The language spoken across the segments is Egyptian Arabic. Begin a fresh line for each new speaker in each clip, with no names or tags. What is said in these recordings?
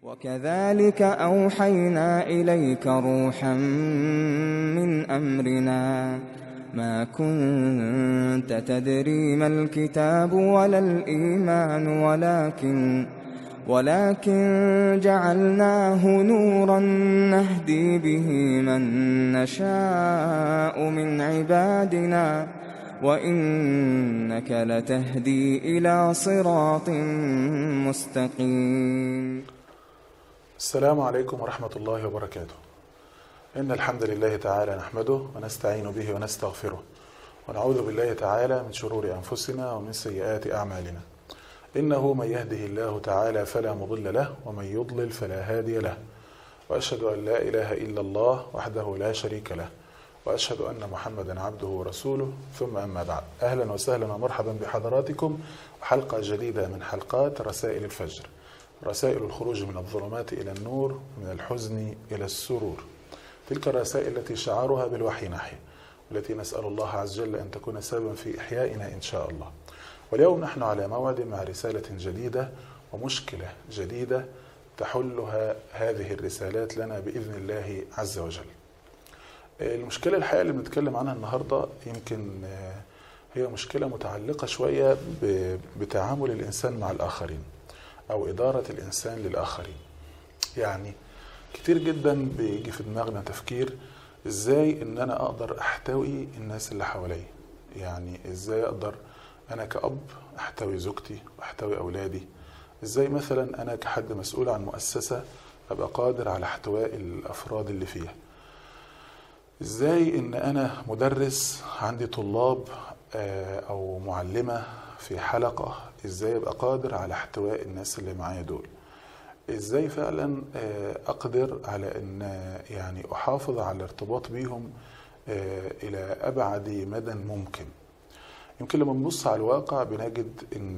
وكذلك أوحينا إليك روحا من أمرنا ما كنت تدري ما الكتاب ولا الإيمان ولكن ولكن جعلناه نورا نهدي به من نشاء من عبادنا وإنك لتهدي إلى صراط مستقيم
السلام عليكم ورحمة الله وبركاته إن الحمد لله تعالى نحمده ونستعين به ونستغفره ونعوذ بالله تعالى من شرور أنفسنا ومن سيئات أعمالنا إنه من يهده الله تعالى فلا مضل له ومن يضلل فلا هادي له وأشهد أن لا إله إلا الله وحده لا شريك له وأشهد أن محمدا عبده ورسوله ثم أما بعد أهلا وسهلا ومرحبا بحضراتكم وحلقة جديدة من حلقات رسائل الفجر رسائل الخروج من الظلمات إلى النور من الحزن إلى السرور تلك الرسائل التي شعارها بالوحي نحيا والتي نسأل الله عز وجل أن تكون سببا في إحيائنا إن شاء الله واليوم نحن على موعد مع رسالة جديدة ومشكلة جديدة تحلها هذه الرسالات لنا بإذن الله عز وجل المشكلة الحقيقة اللي بنتكلم عنها النهاردة يمكن هي مشكلة متعلقة شوية بتعامل الإنسان مع الآخرين أو إدارة الإنسان للآخرين يعني كتير جدا بيجي في دماغنا تفكير إزاي إن أنا أقدر أحتوي الناس اللي حواليا يعني إزاي أقدر أنا كأب أحتوي زوجتي وأحتوي أولادي إزاي مثلا أنا كحد مسؤول عن مؤسسة أبقى قادر على احتواء الأفراد اللي فيها ازاي ان انا مدرس عندي طلاب او معلمة في حلقة ازاي ابقى قادر على احتواء الناس اللي معايا دول ازاي فعلا اقدر على ان يعني احافظ على الارتباط بيهم الى ابعد مدى ممكن يمكن لما نبص على الواقع بنجد ان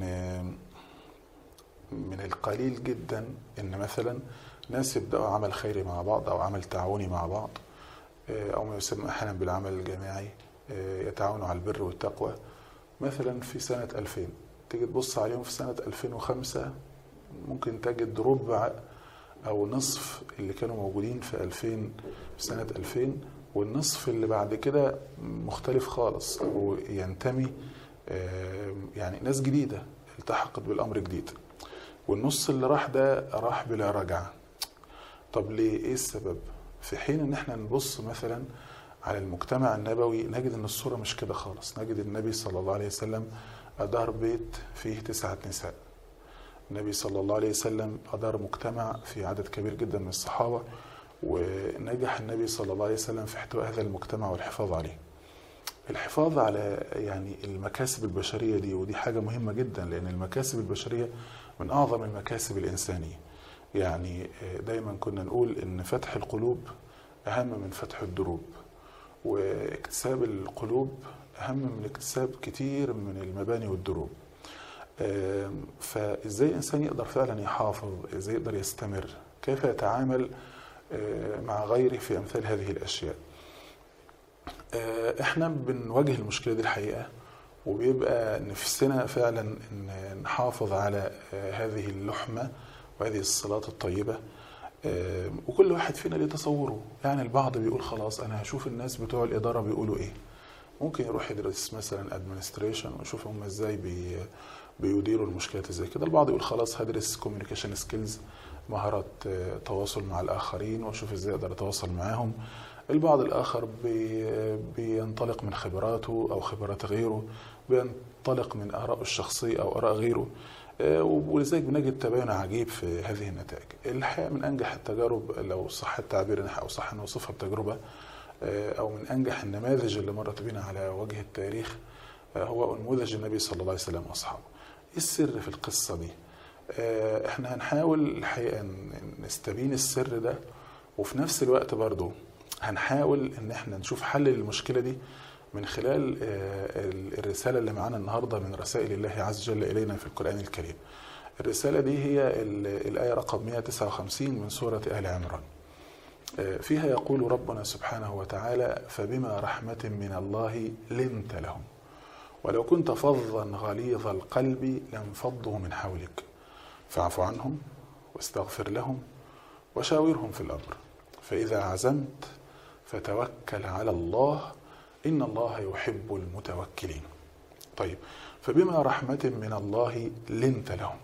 من القليل جدا ان مثلا ناس يبداوا عمل خيري مع بعض او عمل تعاوني مع بعض أو ما يسمى أحيانا بالعمل الجماعي يتعاونوا على البر والتقوى مثلا في سنة 2000 تيجي تبص عليهم في سنة 2005 ممكن تجد ربع أو نصف اللي كانوا موجودين في 2000 في سنة 2000 والنصف اللي بعد كده مختلف خالص أو ينتمي يعني ناس جديدة التحقت بالأمر جديد والنص اللي راح ده راح بلا رجعة طب ليه ايه السبب في حين ان احنا نبص مثلا على المجتمع النبوي نجد ان الصورة مش كده خالص نجد النبي صلى الله عليه وسلم أدار بيت فيه تسعة نساء النبي صلى الله عليه وسلم أدار مجتمع في عدد كبير جدا من الصحابة ونجح النبي صلى الله عليه وسلم في احتواء هذا المجتمع والحفاظ عليه الحفاظ على يعني المكاسب البشرية دي ودي حاجة مهمة جدا لأن المكاسب البشرية من أعظم المكاسب الإنسانية يعني دايما كنا نقول ان فتح القلوب اهم من فتح الدروب واكتساب القلوب اهم من اكتساب كتير من المباني والدروب فازاي الانسان يقدر فعلا يحافظ ازاي يقدر يستمر كيف يتعامل مع غيره في امثال هذه الاشياء احنا بنواجه المشكله دي الحقيقه وبيبقى نفسنا فعلا ان نحافظ على هذه اللحمه وهذه الصلات الطيبة وكل واحد فينا ليه تصوره يعني البعض بيقول خلاص أنا هشوف الناس بتوع الإدارة بيقولوا إيه ممكن يروح يدرس مثلا ادمنستريشن ويشوف هم ازاي بي بيديروا المشكلات ازاي كده البعض يقول خلاص هدرس كوميونيكيشن سكيلز مهارات تواصل مع الآخرين واشوف ازاي اقدر اتواصل معاهم البعض الآخر بي بينطلق من خبراته أو خبرات غيره بينطلق من آرائه الشخصية أو آراء غيره ولذلك بنجد تباين عجيب في هذه النتائج الحقيقة من أنجح التجارب لو صح التعبير أو صح أن نوصفها بتجربة أو من أنجح النماذج اللي مرت بنا على وجه التاريخ هو نموذج النبي صلى الله عليه وسلم وأصحابه إيه السر في القصة دي احنا هنحاول الحقيقة نستبين السر ده وفي نفس الوقت برضو هنحاول ان احنا نشوف حل للمشكلة دي من خلال الرسالة اللي معانا النهاردة من رسائل الله عز وجل إلينا في القرآن الكريم الرسالة دي هي الآية رقم 159 من سورة آل عمران فيها يقول ربنا سبحانه وتعالى فبما رحمة من الله لنت لهم ولو كنت فظا غليظ القلب لانفضوا من حولك فاعف عنهم واستغفر لهم وشاورهم في الأمر فإذا عزمت فتوكل على الله إن الله يحب المتوكلين طيب فبما رحمة من الله لنت لهم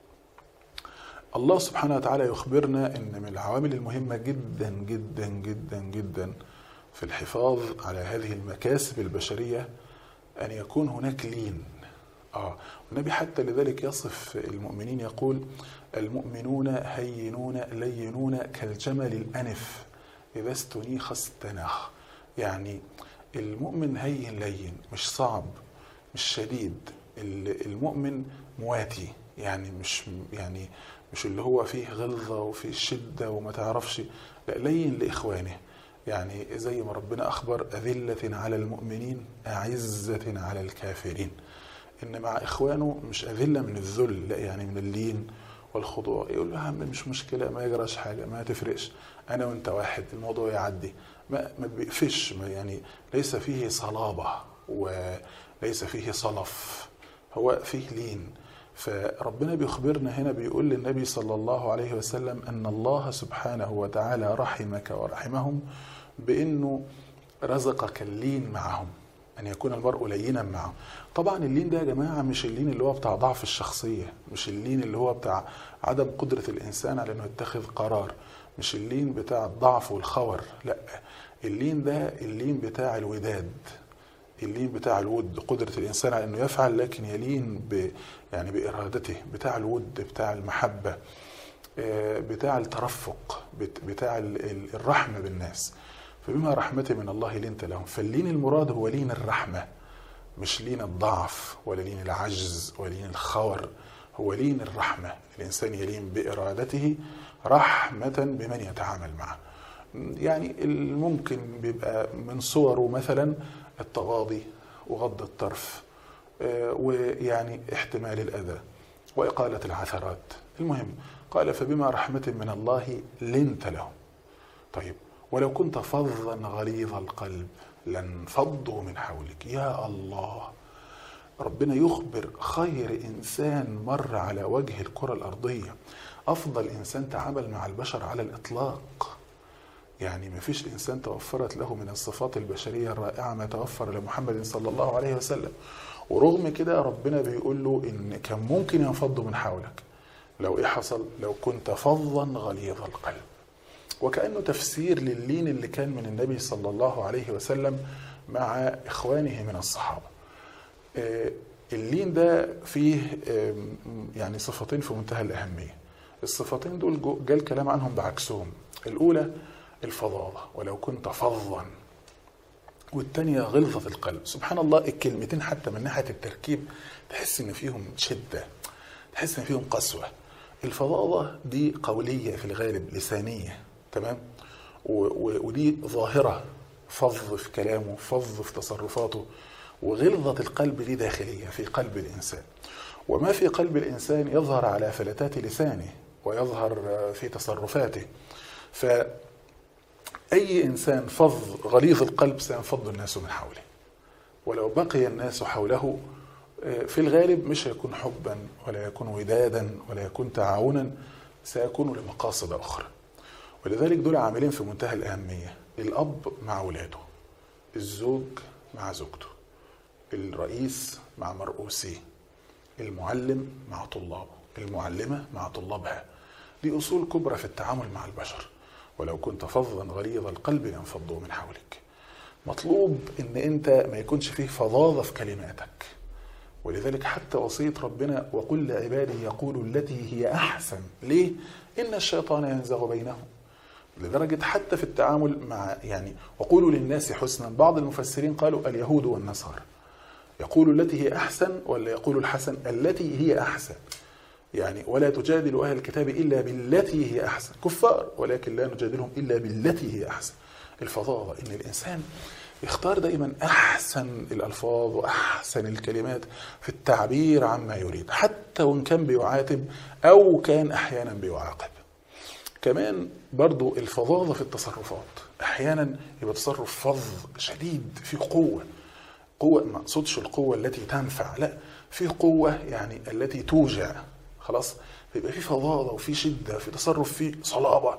الله سبحانه وتعالى يخبرنا ان من العوامل المهمه جدا جدا جدا جدا في الحفاظ على هذه المكاسب البشريه ان يكون هناك لين اه والنبي حتى لذلك يصف المؤمنين يقول المؤمنون هينون لينون كالجمل الانف اذا استنيخ استناخ يعني المؤمن هين لين مش صعب مش شديد المؤمن مواتي يعني مش يعني مش اللي هو فيه غلظة وفيه شدة وما تعرفش لا لين لإخوانه يعني زي ما ربنا أخبر أذلة على المؤمنين أعزة على الكافرين إن مع إخوانه مش أذلة من الذل لا يعني من اللين والخضوع يقول له يا عم مش مشكلة ما يجراش حاجة ما تفرقش أنا وأنت واحد الموضوع يعدي ما ما بيقفش ما يعني ليس فيه صلابة وليس فيه صلف هو فيه لين فربنا بيخبرنا هنا بيقول للنبي صلى الله عليه وسلم ان الله سبحانه وتعالى رحمك ورحمهم بانه رزقك اللين معهم ان يكون المرء لينا معهم طبعا اللين ده يا جماعه مش اللين اللي هو بتاع ضعف الشخصيه مش اللين اللي هو بتاع عدم قدره الانسان على انه يتخذ قرار مش اللين بتاع الضعف والخور لا اللين ده اللين بتاع الوداد اللين بتاع الود قدرة الإنسان على أنه يفعل لكن يلين ب يعني بإرادته بتاع الود بتاع المحبة بتاع الترفق بتاع الرحمة بالناس فبما رحمة من الله لنت لهم فاللين المراد هو لين الرحمة مش لين الضعف ولا لين العجز ولا لين الخور هو لين الرحمة الإنسان يلين بإرادته رحمة بمن يتعامل معه يعني الممكن بيبقى من صوره مثلا التغاضي وغض الطرف ويعني احتمال الأذى وإقالة العثرات المهم قال فبما رحمة من الله لنت لهم طيب ولو كنت فظا غليظ القلب لانفضوا من حولك يا الله ربنا يخبر خير إنسان مر على وجه الكرة الأرضية أفضل إنسان تعامل مع البشر على الإطلاق يعني ما فيش إنسان توفرت له من الصفات البشرية الرائعة ما توفر لمحمد صلى الله عليه وسلم ورغم كده ربنا بيقول له إن كان ممكن ينفضوا من حولك لو إيه حصل لو كنت فظا غليظ القلب وكأنه تفسير للين اللي كان من النبي صلى الله عليه وسلم مع إخوانه من الصحابة اللين ده فيه يعني صفتين في منتهى الأهمية الصفتين دول جاء الكلام عنهم بعكسهم الأولى الفظاظة ولو كنت فظا والتانية غلظة القلب سبحان الله الكلمتين حتى من ناحية التركيب تحس ان فيهم شدة تحس ان فيهم قسوة الفظاظة دي قولية في الغالب لسانية تمام ودي ظاهرة فظ في كلامه فظ في تصرفاته وغلظة القلب دي داخلية في قلب الإنسان وما في قلب الإنسان يظهر على فلتات لسانه ويظهر في تصرفاته ف أي إنسان فظ غليظ القلب سينفض الناس من حوله ولو بقي الناس حوله في الغالب مش هيكون حبا ولا يكون ودادا ولا يكون تعاونا سيكون لمقاصد أخرى ولذلك دول عاملين في منتهى الأهمية الأب مع أولاده الزوج مع زوجته الرئيس مع مرؤوسيه المعلم مع طلابه المعلمة مع طلابها دي أصول كبرى في التعامل مع البشر ولو كنت فظا غليظ القلب لانفضوا من حولك مطلوب ان انت ما يكونش فيه فظاظه في كلماتك ولذلك حتى وصيه ربنا وقل لعبادي يقولوا التي هي احسن ليه ان الشيطان ينزغ بينهم لدرجة حتى في التعامل مع يعني وقولوا للناس حسنا بعض المفسرين قالوا اليهود والنصارى يقول التي هي أحسن ولا يقول الحسن التي هي أحسن يعني ولا تجادل أهل الكتاب إلا بالتي هي أحسن كفار ولكن لا نجادلهم إلا بالتي هي أحسن الفظاظة إن الإنسان يختار دائما أحسن الألفاظ وأحسن الكلمات في التعبير عما يريد حتى وإن كان بيعاتب أو كان أحيانا بيعاقب كمان برضو الفظاظة في التصرفات أحيانا يبقى تصرف فظ شديد في قوة قوة ما أقصدش القوة التي تنفع لا في قوة يعني التي توجع خلاص يبقى في فظاظة وفي شدة في تصرف فيه صلابة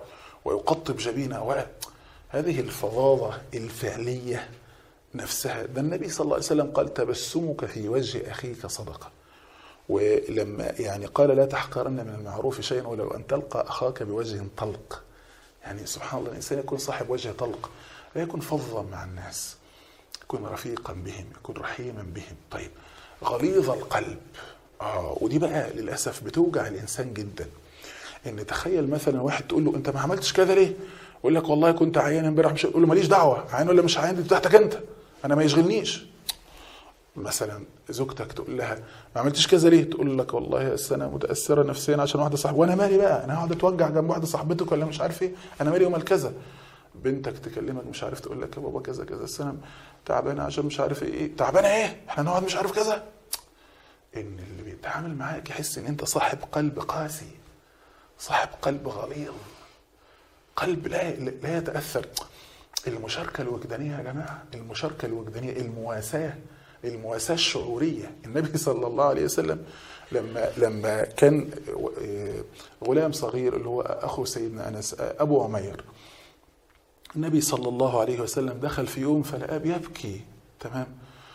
ويقطب جبينه ولا هذه الفظاظة الفعلية نفسها ده النبي صلى الله عليه وسلم قال تبسمك في وجه أخيك صدقة ولما يعني قال لا تحقرن من المعروف شيئا ولو أن تلقى أخاك بوجه طلق يعني سبحان الله الإنسان يكون صاحب وجه طلق لا يكون فظا مع الناس يكون رفيقا بهم يكون رحيما بهم طيب غليظ القلب اه ودي بقى للاسف بتوجع الانسان جدا ان تخيل مثلا واحد تقول له انت ما عملتش كذا ليه يقول لك والله كنت عيان امبارح مش تقول له ماليش دعوه عيان ولا مش عيان دي بتاعتك انت انا ما يشغلنيش مثلا زوجتك تقول لها ما عملتش كذا ليه تقول لك والله أصل انا متاثره نفسيا عشان واحده صاحبتي وانا مالي بقى انا هقعد اتوجع جنب واحده صاحبتك ولا مش عارف ايه انا مالي ومال كذا بنتك تكلمك مش عارف تقول لك يا بابا كذا كذا أصل انا تعبانه عشان مش عارف ايه ايه تعبانه ايه احنا نقعد مش عارف كذا ان اللي بيتعامل معاك يحس ان انت صاحب قلب قاسي صاحب قلب غليظ قلب لا لا يتاثر المشاركه الوجدانيه يا جماعه المشاركه الوجدانيه المواساه المواساه الشعوريه النبي صلى الله عليه وسلم لما لما كان غلام صغير اللي هو اخو سيدنا انس ابو عمير النبي صلى الله عليه وسلم دخل في يوم فلقاه بيبكي تمام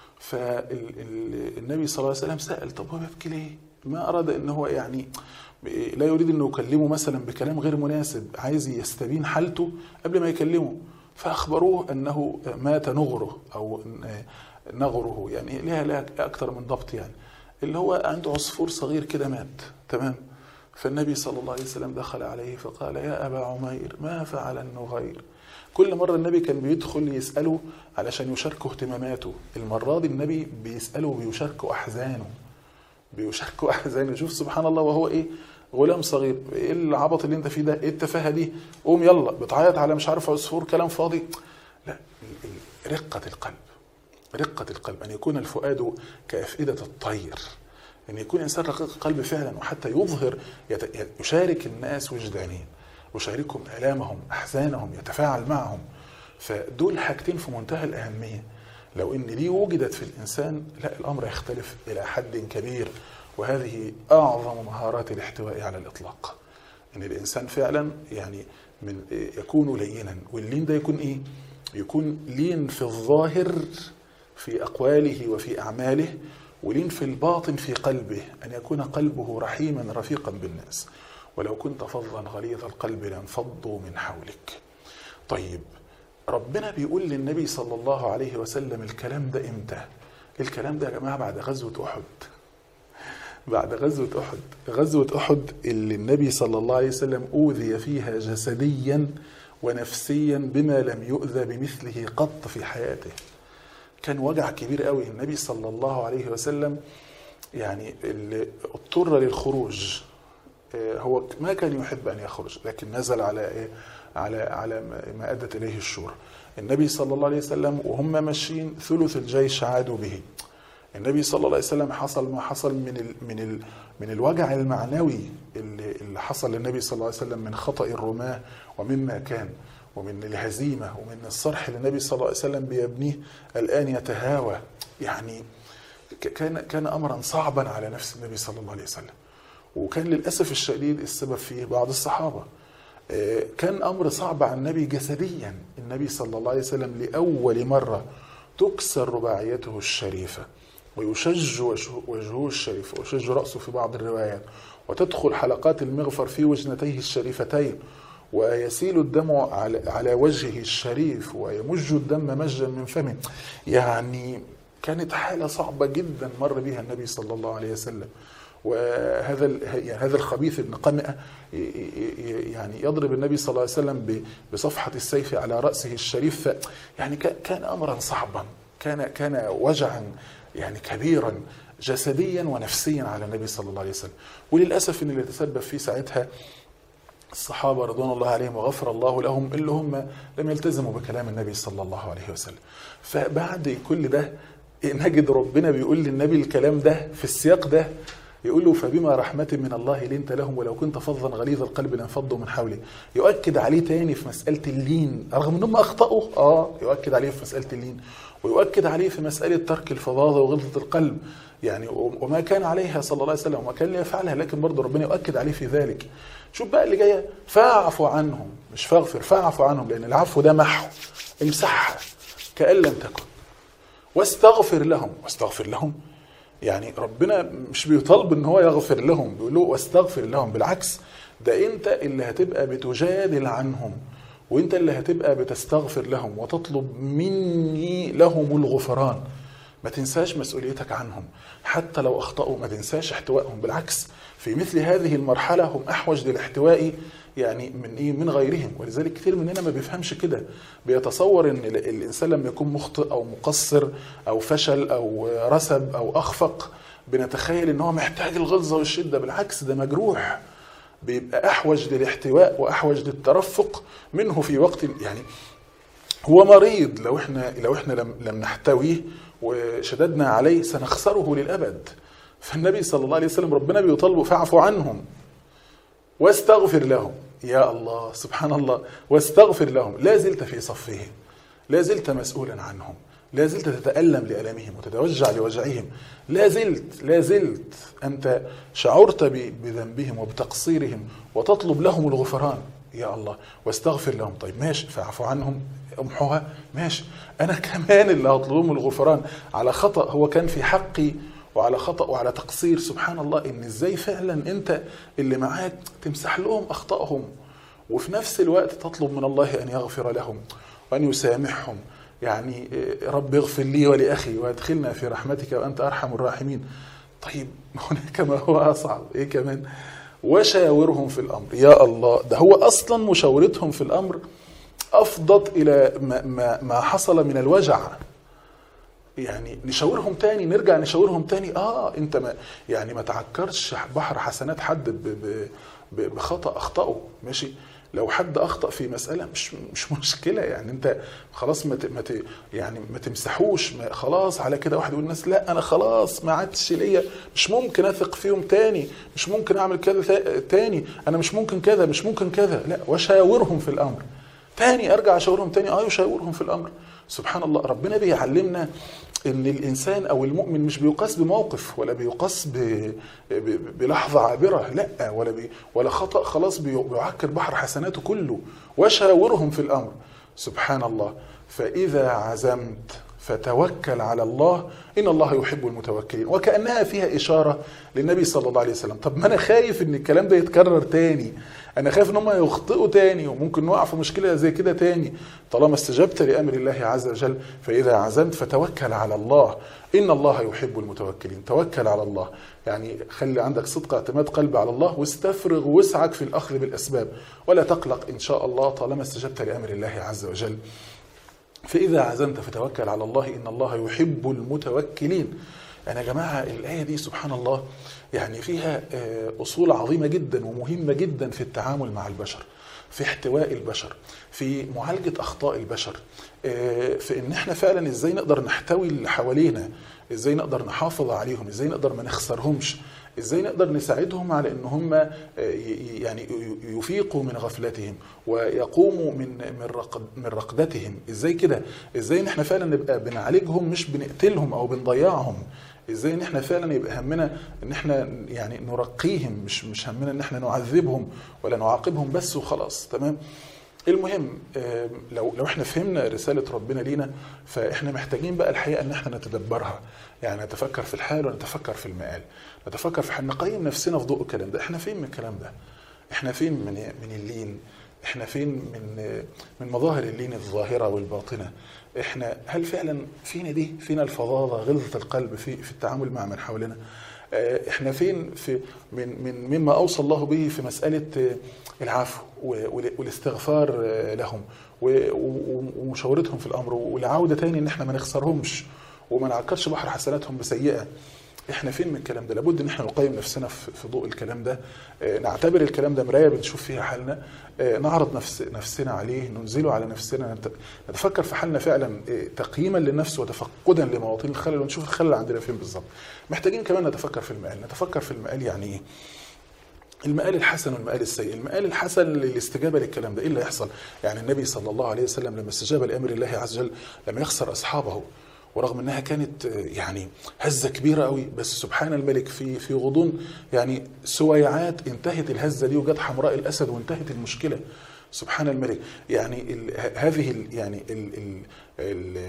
فالنبي صلى الله عليه وسلم سأل طب هو بيبكي ليه؟ ما أراد أن هو يعني لا يريد أنه يكلمه مثلا بكلام غير مناسب عايز يستبين حالته قبل ما يكلمه فأخبروه أنه مات نغره أو نغره يعني لها لها أكثر من ضبط يعني اللي هو عنده عصفور صغير كده مات تمام فالنبي صلى الله عليه وسلم دخل عليه فقال يا أبا عمير ما فعل النغير كل مرة النبي كان بيدخل يسأله علشان يشاركه اهتماماته المرة دي النبي بيسأله وبيشاركه أحزانه بيشاركه أحزانه شوف سبحان الله وهو إيه غلام صغير ايه العبط اللي انت فيه ده ايه التفاهه دي قوم يلا بتعيط على مش عارف عصفور كلام فاضي لا رقه القلب رقه القلب ان يكون الفؤاد كافئده الطير ان يكون انسان رقيق القلب فعلا وحتى يظهر يشارك الناس وجدانيا يشاركهم الامهم احزانهم يتفاعل معهم فدول حاجتين في منتهى الاهميه لو ان دي وجدت في الانسان لا الامر يختلف الى حد كبير وهذه اعظم مهارات الاحتواء على الاطلاق ان الانسان فعلا يعني من يكون لينا واللين ده يكون ايه يكون لين في الظاهر في اقواله وفي اعماله ولين في الباطن في قلبه ان يكون قلبه رحيما رفيقا بالناس ولو كنت فظا غليظ القلب لانفضوا من حولك طيب ربنا بيقول للنبي صلى الله عليه وسلم الكلام ده امتى الكلام ده يا جماعه بعد غزوه احد بعد غزوة أحد غزوة أحد اللي النبي صلى الله عليه وسلم أوذي فيها جسديا ونفسيا بما لم يؤذى بمثله قط في حياته كان وجع كبير قوي النبي صلى الله عليه وسلم يعني اللي اضطر للخروج هو ما كان يحب أن يخرج لكن نزل على إيه على على ما أدت إليه الشورى النبي صلى الله عليه وسلم وهم ماشيين ثلث الجيش عادوا به النبي صلى الله عليه وسلم حصل ما حصل من ال من ال من الوجع المعنوي اللي, اللي حصل للنبي صلى الله عليه وسلم من خطأ الرماة ومما كان ومن الهزيمة ومن الصرح اللي النبي صلى الله عليه وسلم بيبنيه الآن يتهاوى يعني كان كان أمرا صعبا على نفس النبي صلى الله عليه وسلم وكان للأسف الشديد السبب فيه بعض الصحابة كان أمر صعب على النبي جسديا النبي صلى الله عليه وسلم لأول مرة تكسر رباعيته الشريفة ويشج وجهه الشريف ويشج رأسه في بعض الروايات وتدخل حلقات المغفر في وجنتيه الشريفتين ويسيل الدم على, على وجهه الشريف ويمج الدم مجا من فمه يعني كانت حالة صعبة جدا مر بها النبي صلى الله عليه وسلم وهذا يعني هذا الخبيث ابن قمئة يعني يضرب النبي صلى الله عليه وسلم بصفحة السيف على رأسه الشريف يعني كان أمرا صعبا كان كان وجعا يعني كبيرا جسديا ونفسيا على النبي صلى الله عليه وسلم وللاسف ان اللي تسبب فيه ساعتها الصحابه رضوان الله عليهم وغفر الله لهم اللي هم لم يلتزموا بكلام النبي صلى الله عليه وسلم فبعد كل ده نجد ربنا بيقول للنبي الكلام ده في السياق ده يقول له فبما رحمة من الله لنت لهم ولو كنت فظا غليظ القلب لانفضوا من حولي يؤكد عليه تاني في مسألة اللين رغم انهم اخطأوا اه يؤكد عليه في مسألة اللين ويؤكد عليه في مسألة ترك الفظاظة وغلظة القلب يعني وما كان عليها صلى الله عليه وسلم وما كان ليفعلها لكن برضه ربنا يؤكد عليه في ذلك شوف بقى اللي جايه فاعفو عنهم مش فاغفر فاعفو عنهم لان العفو ده محو امسحها كأن لم تكن واستغفر لهم واستغفر لهم يعني ربنا مش بيطالب ان هو يغفر لهم بيقول له واستغفر لهم بالعكس ده انت اللي هتبقى بتجادل عنهم وانت اللي هتبقى بتستغفر لهم وتطلب مني لهم الغفران ما تنساش مسؤوليتك عنهم حتى لو اخطاوا ما تنساش احتوائهم بالعكس في مثل هذه المرحله هم احوج للاحتواء يعني من ايه من غيرهم ولذلك كثير مننا ما بيفهمش كده بيتصور ان ال- الانسان لما يكون مخطئ او مقصر او فشل او رسب او اخفق بنتخيل ان هو محتاج الغلظه والشده بالعكس ده مجروح بيبقى احوج للاحتواء واحوج للترفق منه في وقت يعني هو مريض لو احنا لو احنا لم لم نحتويه وشددنا عليه سنخسره للابد فالنبي صلى الله عليه وسلم ربنا بيطالبه فاعفو عنهم واستغفر لهم يا الله سبحان الله واستغفر لهم لا زلت في صفهم لا زلت مسؤولا عنهم لا زلت تتألم لألمهم وتتوجع لوجعهم لا زلت لا زلت أنت شعرت ب- بذنبهم وبتقصيرهم وتطلب لهم الغفران يا الله واستغفر لهم طيب ماشي فاعفو عنهم امحوها ماشي أنا كمان اللي هطلبهم الغفران على خطأ هو كان في حقي وعلى خطأ وعلى تقصير سبحان الله ان ازاي فعلا انت اللي معاك تمسح لهم اخطائهم وفي نفس الوقت تطلب من الله ان يغفر لهم وان يسامحهم يعني إيه، رب اغفر لي ولاخي وادخلنا في رحمتك وانت ارحم الراحمين طيب هناك ما هو اصعب ايه كمان وشاورهم في الامر يا الله ده هو اصلا مشاورتهم في الامر افضت الى ما, ما, ما حصل من الوجع يعني نشاورهم تاني نرجع نشاورهم تاني اه انت ما يعني ما تعكرش بحر حسنات حد ب ب ب بخطا اخطاه ماشي لو حد اخطا في مساله مش مش مشكله يعني انت خلاص ما ت- ما ت- يعني ما تمسحوش ما خلاص على كده واحد يقول الناس لا انا خلاص ما عادش ليا مش ممكن اثق فيهم تاني مش ممكن اعمل كذا تا- تاني انا مش ممكن كذا مش ممكن كذا لا وشاورهم في الامر تاني ارجع اشاورهم تاني اه يشاورهم في الامر سبحان الله ربنا بيعلمنا ان الانسان او المؤمن مش بيقاس بموقف ولا بيقاس ب... ب... بلحظه عابره لا ولا بي... ولا خطا خلاص بي... بيعكر بحر حسناته كله وشاورهم في الامر سبحان الله فاذا عزمت فتوكل على الله ان الله يحب المتوكلين وكانها فيها اشاره للنبي صلى الله عليه وسلم طب ما انا خايف ان الكلام ده يتكرر تاني انا خايف ان هم يخطئوا تاني وممكن نقع في مشكله زي كده تاني طالما استجبت لامر الله عز وجل فاذا عزمت فتوكل على الله ان الله يحب المتوكلين توكل على الله يعني خلي عندك صدق اعتماد قلب على الله واستفرغ وسعك في الاخذ بالاسباب ولا تقلق ان شاء الله طالما استجبت لامر الله عز وجل فإذا عزمت فتوكل على الله إن الله يحب المتوكلين يعني يا جماعة الآية دي سبحان الله يعني فيها آه، أصول عظيمة جدا ومهمة جدا في التعامل مع البشر في احتواء البشر في معالجة أخطاء البشر آه، في إن إحنا فعلا إزاي نقدر نحتوي اللي حوالينا إزاي نقدر نحافظ عليهم إزاي نقدر ما نخسرهمش ازاي نقدر نساعدهم على ان هم آه، ي- يعني ي- يفيقوا من غفلتهم ويقوموا من من رقد من رقدتهم ازاي كده ازاي ان احنا فعلا نبقى بنعالجهم مش بنقتلهم او بنضيعهم ازاي ان احنا فعلا يبقى همنا ان احنا يعني نرقيهم مش مش همنا ان احنا نعذبهم ولا نعاقبهم بس وخلاص تمام المهم آه، لو لو احنا فهمنا رساله ربنا لينا فاحنا محتاجين بقى الحقيقه ان احنا نتدبرها يعني نتفكر في الحال ونتفكر في المآل نتفكر في حال نقيم نفسنا في ضوء الكلام ده احنا فين من الكلام ده احنا فين من من اللين احنا فين من من مظاهر اللين الظاهره والباطنه احنا هل فعلا فينا دي فينا الفظاظه غلظه القلب في في التعامل مع من حولنا آه، احنا فين في من من مما اوصى الله به في مساله آه، العفو وال- والاستغفار آه، لهم و- و- ومشاورتهم في الامر والعوده تاني ان احنا ما نخسرهمش وما نعكرش بحر حسناتهم بسيئه احنا فين من الكلام ده لابد ان احنا نقيم نفسنا في في ضوء الكلام ده آه، نعتبر الكلام ده مرايه بنشوف فيها حالنا آه، نعرض نفس نفسنا عليه ننزله على نفسنا نت- نتفكر في حالنا فعلا آه، تقييما للنفس وتفقدا لمواطن الخلل ونشوف الخلل عندنا فين بالظبط محتاجين كمان نتفكر في المقال نتفكر في المقال يعني ايه المقال الحسن والمقال السيء المقال الحسن للاستجابة للكلام ده إيه اللي يحصل يعني النبي صلى الله عليه وسلم لما استجاب لأمر الله عز وجل لم يخسر أصحابه ورغم انها كانت آه، يعني هزه كبيره قوي بس سبحان الملك في في غضون يعني سويعات انتهت الهزه دي وجت حمراء الاسد وانتهت المشكله سبحان الملك يعني ال ه- هذه ال يعني ال ال ال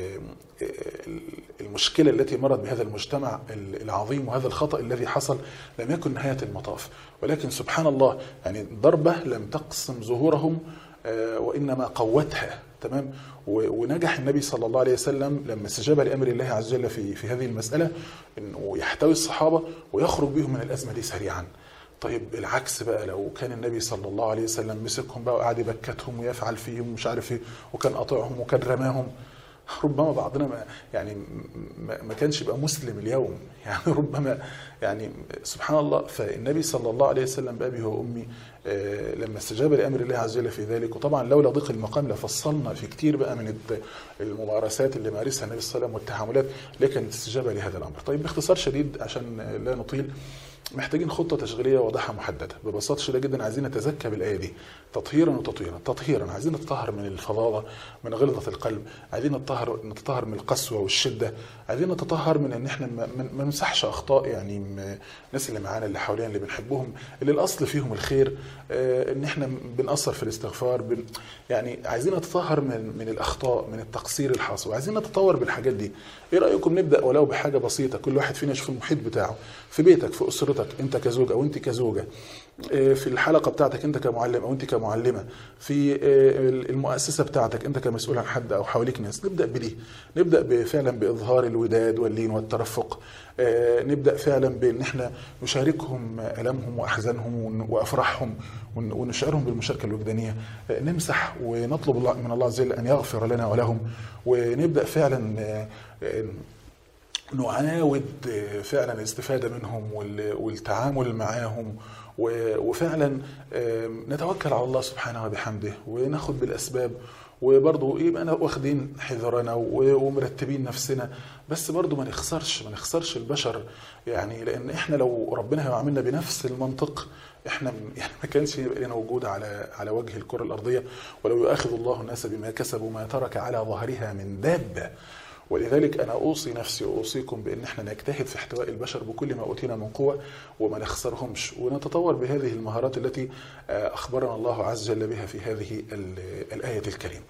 ال المشكله التي مرت بهذا المجتمع ال- العظيم وهذا الخطا الذي حصل لم يكن نهايه المطاف ولكن سبحان الله يعني ضربه لم تقسم ظهورهم آه، وانما قوتها تمام و- ونجح النبي صلى الله عليه وسلم لما استجاب لامر الله عز وجل في في هذه المساله انه يحتوي الصحابه ويخرج بهم من الازمه دي سريعا طيب العكس بقى لو كان النبي صلى الله عليه وسلم مسكهم بقى وقعد يبكتهم ويفعل فيهم مش عارف ايه وكان قاطعهم وكان رماهم ربما بعضنا ما يعني ما ما كانش يبقى مسلم اليوم يعني ربما يعني سبحان الله فالنبي صلى الله عليه وسلم بأبي وأمي آه، لما استجاب لأمر الله عز وجل في ذلك وطبعا لولا ضيق المقام لفصلنا في كتير بقى من الت- الممارسات اللي مارسها النبي صلى الله عليه وسلم والتعاملات لكن استجابة لهذا الأمر طيب باختصار شديد عشان لا نطيل محتاجين خطة تشغيلية واضحة محددة ببساطة شديدة جدا عايزين نتزكى بالآية دي تطهيرا وتطهيرا تطهيرا عايزين نتطهر من الفظاظة من غلظة القلب عايزين نتطهر نتطهر من القسوة والشدة عايزين نتطهر من ان احنا ما- ما ما نمسحش اخطاء يعني م- الناس اللي معانا اللي حوالينا اللي بنحبهم اللي الاصل فيهم الخير آه، ان احنا بنقصر في الاستغفار بن يعني عايزين نتطهر من من الاخطاء من التقصير الحاصل وعايزين نتطور بالحاجات دي ايه رايكم نبدا ولو بحاجه بسيطه كل واحد فينا يشوف المحيط بتاعه في بيتك في اسرتك انت كزوج او انت كزوجه آه، في الحلقه بتاعتك انت كمعلم او انت كمعلمه في آه، المؤسسه بتاعتك انت كمسؤول عن حد او حواليك ناس نبدا بدي نبدا فعلا باظهار الوداد واللين والترفق آه، نبدا فعلا بان احنا نشاركهم الامهم واحزانهم ون- وافراحهم ون- ونشعرهم بالمشاركه الوجدانيه آه، نمسح ونطلب الله من الله عز وجل ان يغفر لنا ولهم ونبدا فعلا آه، آه، نعاود فعلا الاستفادة منهم وال- والتعامل معاهم و- وفعلا آم، نتوكل على الله سبحانه وبحمده وناخد بالأسباب وبرضه يبقى أنا واخدين حذرنا و- ومرتبين نفسنا بس برضه ما نخسرش ما نخسرش البشر يعني لأن احنا لو ربنا هيعاملنا بنفس المنطق احنا م- يعني ما كانش يبقى لنا وجود على على وجه الكرة الأرضية ولو يؤاخذ الله الناس بما كسبوا ما ترك على ظهرها من دابة ولذلك انا اوصي نفسي واوصيكم بان احنا نجتهد في احتواء البشر بكل ما اوتينا من قوه وما نخسرهمش ونتطور بهذه المهارات التي آه، اخبرنا الله عز وجل بها في هذه ال- الايه الكريمه.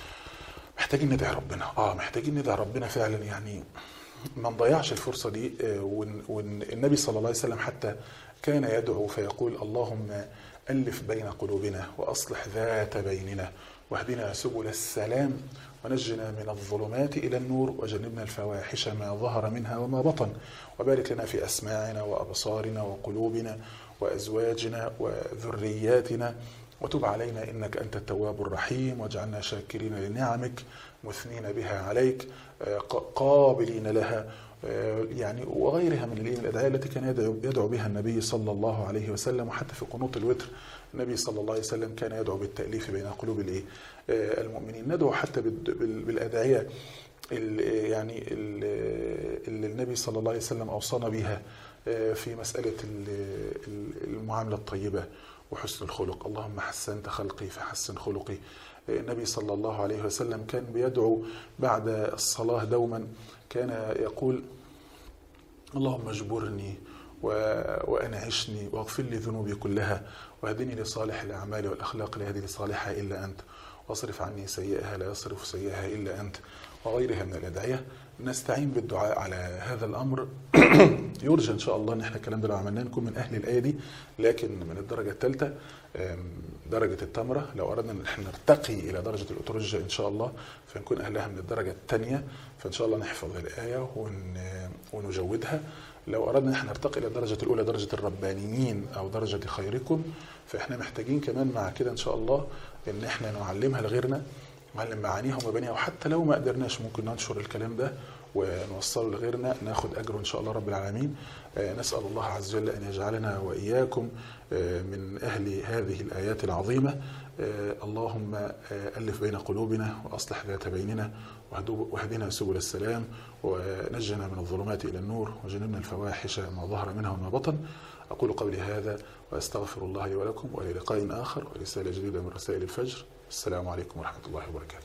محتاجين ندعي ربنا اه محتاجين ندعي ربنا فعلا يعني ما نضيعش الفرصه دي آه، وان وان النبي صلى الله عليه وسلم حتى كان يدعو فيقول اللهم الف بين قلوبنا واصلح ذات بيننا واهدنا سبل السلام ونجنا من الظلمات الى النور وجنبنا الفواحش ما ظهر منها وما بطن وبارك لنا في اسماعنا وابصارنا وقلوبنا وازواجنا وذرياتنا وتب علينا انك انت التواب الرحيم واجعلنا شاكرين لنعمك مثنين بها عليك آه، ق- قابلين لها آه، يعني وغيرها من الإيه؟ الادعيه التي كان يدعو, يدعو بها النبي صلى الله عليه وسلم وحتى في قنوط الوتر النبي صلى الله عليه وسلم كان يدعو بالتاليف بين قلوب الايه آه، المؤمنين ندعو حتى بال- بال- بالادعيه ال- يعني ال- اللي النبي صلى الله عليه وسلم اوصانا بها آه، في مساله ال- ال- المعامله الطيبه وحسن الخلق اللهم حسنت خلقي فحسن خلقي النبي صلى الله عليه وسلم كان بيدعو بعد الصلاة دوما كان يقول اللهم اجبرني و- وأنعشني واغفر لي ذنوبي كلها واهدني لصالح الأعمال والأخلاق لا يهدي لصالحها إلا أنت واصرف عني سيئها لا يصرف سيئها إلا أنت وغيرها من الأدعية نستعين بالدعاء على هذا الأمر يرجى إن شاء الله إن احنا الكلام ده لو عملناه نكون من أهل الآية دي لكن من الدرجة الثالثة أم، درجة التمرة لو أردنا أن احنا نرتقي إلى درجة الأترجة إن شاء الله فنكون أهلها من الدرجة الثانية فإن شاء الله نحفظ الآية ون- ونجودها لو أردنا أن احنا نرتقي إلى الدرجة الأولى درجة الربانيين أو درجة خيركم فإحنا محتاجين كمان مع كده إن شاء الله إن احنا نعلمها لغيرنا نعلم معانيها ومبانيها وحتى لو ما قدرناش ممكن ننشر الكلام ده ونوصله لغيرنا ناخد أجره إن شاء الله رب العالمين نسأل الله عز وجل أن يجعلنا وإياكم من أهل هذه الآيات العظيمة اللهم ألف بين قلوبنا وأصلح ذات بيننا واهدنا سبل السلام ونجنا من الظلمات إلى النور وجنبنا الفواحش ما ظهر منها وما بطن أقول قولي هذا وأستغفر الله لي ولكم وإلى لقاء آخر ورسالة جديدة من رسائل الفجر السلام عليكم ورحمة الله وبركاته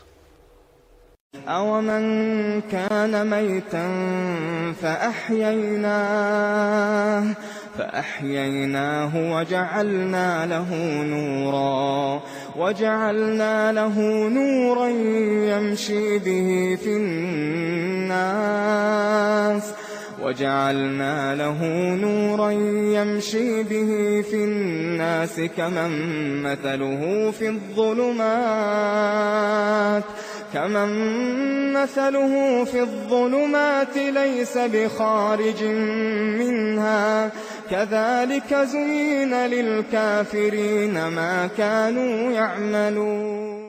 أومن كان ميتا فأحييناه فأحييناه وجعلنا له نورا وجعلنا له نورا يمشي به في الناس وجعلنا له نورا يمشي به في الناس كمن مثله في الظلمات كمن مثله في الظلمات ليس بخارج منها كذلك زين للكافرين ما كانوا يعملون